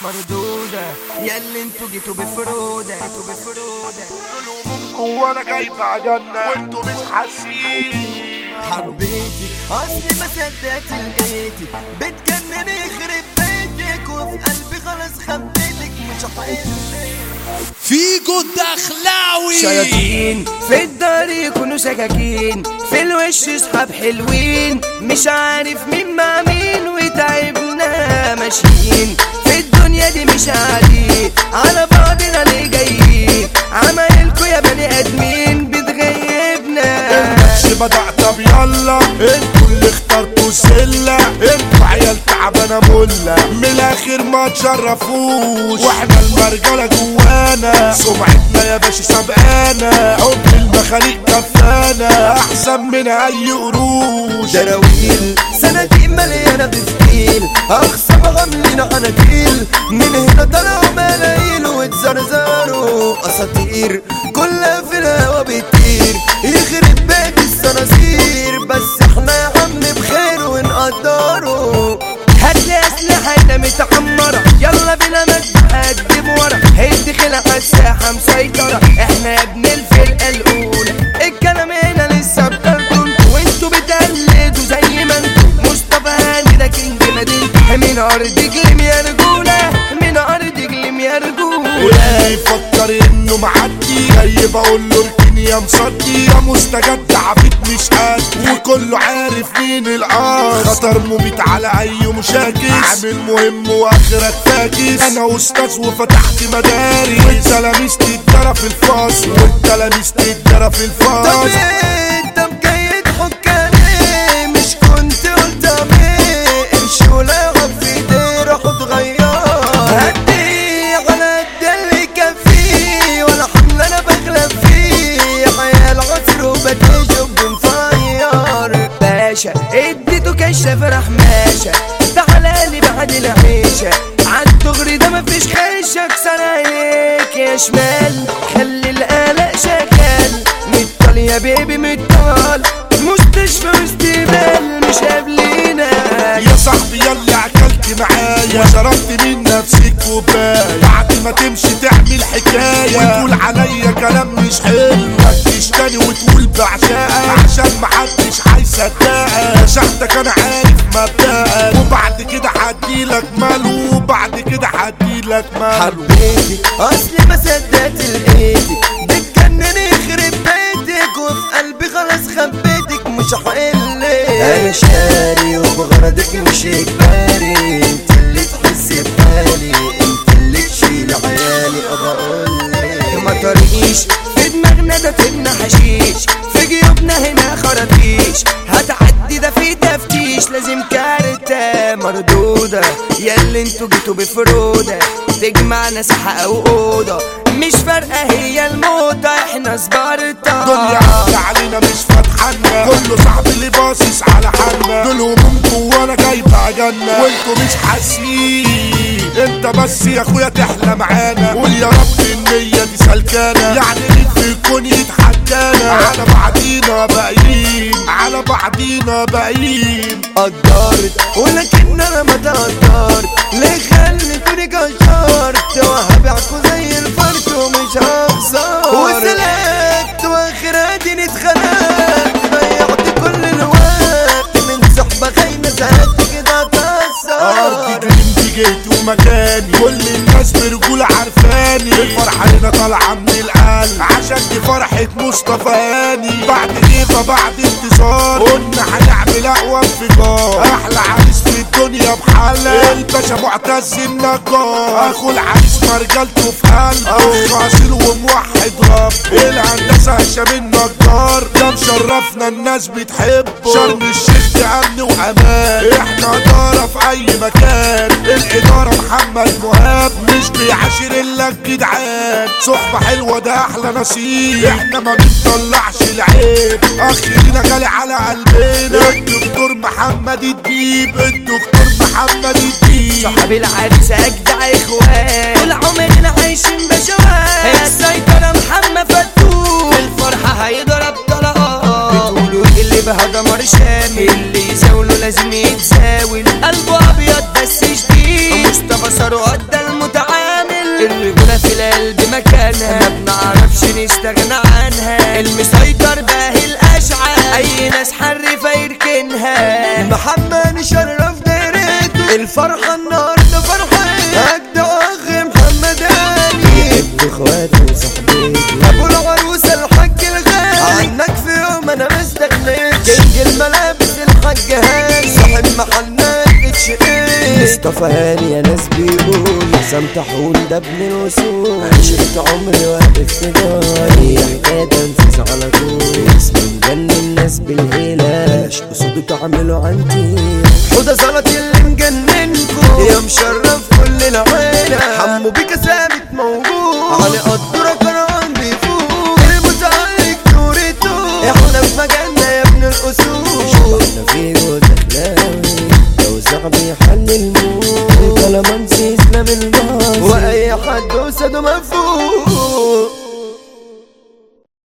مردودة ياللي انتوا جيتوا بفرودة جيتوا بفرودة هو انا جاي بعجلنا وانتوا مش حاسين حبيتي اصلي ما صدقت لقيتي بتجنني يخرب بيتك وفي قلبي خلاص خبيتك مش هحلك فيجو الدخلاوي شياطين في الدار يكونوا سكاكين في الوش اصحاب حلوين مش عارف مين مع مين وتعبنا ماشيين في الدنيا دي مش قاعدين على بعضنا ليه جايين عمايلكوا يا بني ادمين بتغيبنا الماتش بدأ طب يلا انتوا اللي اخترتوا سلة انتوا عيال تعبانة ملة من الاخر ما تشرفوش واحنا المرجلة جوانا سمعتنا يا باشا سبقانا حب المخاليق كفانا احسن من اي قروش دراويل صناديق مليانة بفتيل أخصم غملين عناكيل من هنا طلعوا ملايين واتزرزروا أساطير كلها في الهوا بتطير يخرب بيت الصناصير بس احنا يا عم بخير ونقدره هاتلي أسلحة متعمرة يلا بينا نتقدم ورا هدي خلع الساحة مسيطرة احنا يا ابن الفرقة الأولى الكلام هنا لسه بتاخدوا وانتوا بتقلدوا زي ما انتوا مصطفى هاني ده كينج مدينة من أرض جلم يا رجولة من أرض جلم يا رجولة واللي يفكر انه معدي جاي بقول له اركن يا مصدي يا مستجد عبيد مش قد وكله عارف مين القاص خطر مميت على اي مشاكس عامل مهم واخرك فاكس انا استاذ وفتحت مدارس والتلاميذ تتدرى في الفصل والتلاميذ تتدرى في طب الفصل ايه انت مكيد حكاني مش كنت قلت ايه امشي ولا في ايدي روح اتغير هدي على قد اللي كان فيه ولا حمل انا بغلب فيه عيال عصر وبتجب بنفير باشا اديته كشف راح ماشى تعالى لي بعد العيشة عالدغري ده مفيش خيشة اكسر عليك يا شمال خلي القلق شغال متطال يا بيبي متطال مستشفى واستقبال مش قابلينا يا صاحبي يلا اكلت معايا شربت من نفسك كوبايه بعد ما تمشي تعمل حكايه وتقول عليا كلام مش حلو متجيش تاني وتقول بعشقك عشان محدش هيصدقك شحتك انا عارف مبدأك وبعد كده هديلك ماله وبعد كده هديلك ماله حبيتي اصلي ما صدقت لقيتي بتجنني يخرب بيتك وفي قلبي خلاص خبيتك مش هحلك انا شاري وبغرضك مش اجباري انت اللي تحسي بحالي انت اللي تشيل عيالي ابقى اقولك ما طريقيش في دماغنا ده تبنى حشيش في جيوبنا هنا خراطيش هتعدي ده في تفتيش لازم كارتة مردودة ياللي انتوا جيتوا بفرودة تجمعنا ساحة او اوضة مش فارقة هي الموتة احنا سبارتا دنيا عدى علينا مش فاتحنا كله صاحب اللي باصص على حالنا دول همومكم وانا جايبها جنة وانتوا مش حاسين انت بس يا اخويا تحلى معانا قول يا رب النية دي سلكانة يعني مين في الكون يتحدانا على بعضينا باقيين على بعضينا باقيين قدرت ولكن انا ما تقدرت ليه خليتوني كشرت وهبيعكوا زي الفرد ومش هخسر وسلكت واخراتي اتخنقت ضيعت كل الوقت من صحبة خاينة زهقت كده ارضي اتأثر جريمتي جيت ومكاني كل الناس برجولة عارفاني الفرحة هنا طالعة من القلب عشان دي فرحة مصطفى هاني بعد غيبة بعد انتصار قلنا هنعمل اقوى انفجار احلى عريس في الدنيا بحالة الباشا معتز النجار اخو العريس مرجلته في قلبه اخ اصيل وموحد رب الهندسة هشام النجار ده مشرفنا الناس بتحبه شرم الشيخ دي امن وامان احنا ادارة في اي مكان الادارة محمد مهاب مش بيعاشر الا الجدعان صحبة حلوة ده احلى نصيب احنا ما بنطلعش العيب اخ لينا غالي على قلبنا الدكتور محمد الديب الدكتور محمد الديب صاحب العريس اجدع اخوان طول عمرنا عايشين بشوات السيطرة محمد فتوح في الفرحة هيضرب طلقات بتقولوا اللي بها دمر شامل اللي يزاوله لازم يتزاول قلبه ابيض بس شديد مصطفى ثروت ده الم القلب مكانها ما بنعرفش نستغنى عنها المسيطر باهي الاشعة اي ناس حرفة يركنها محمد شرف دايرته الفرحة النهاردة فرحة اجدع اخ محمد علي ابن اخواتي وصاحبتي ابو العروسة الحاج الغالي عنك في يوم انا ما استغنيتش كينج الملابس الحاج هاني صاحب محلنا اتش ايه مصطفى هاني يا ناس بيقول سامتحون ده ابن الوصول عشرة عمري واقف في داري حكاية انفذ على طول اسم مجنن الناس بالهيلة بلاش قصوده تعملوا عندي حوضة زلط اللي مجننكو يا مشرف كل العيلة حمو بيكا ثابت موجود علي قدرة كرام بيفوق المتعلق نورته احنا في مجالنا يا ابن الاصول شبابنا في جوز اخلاوي توزع بيحل الموت كلامانسي اسلام الباص واي حد وسده مفهوم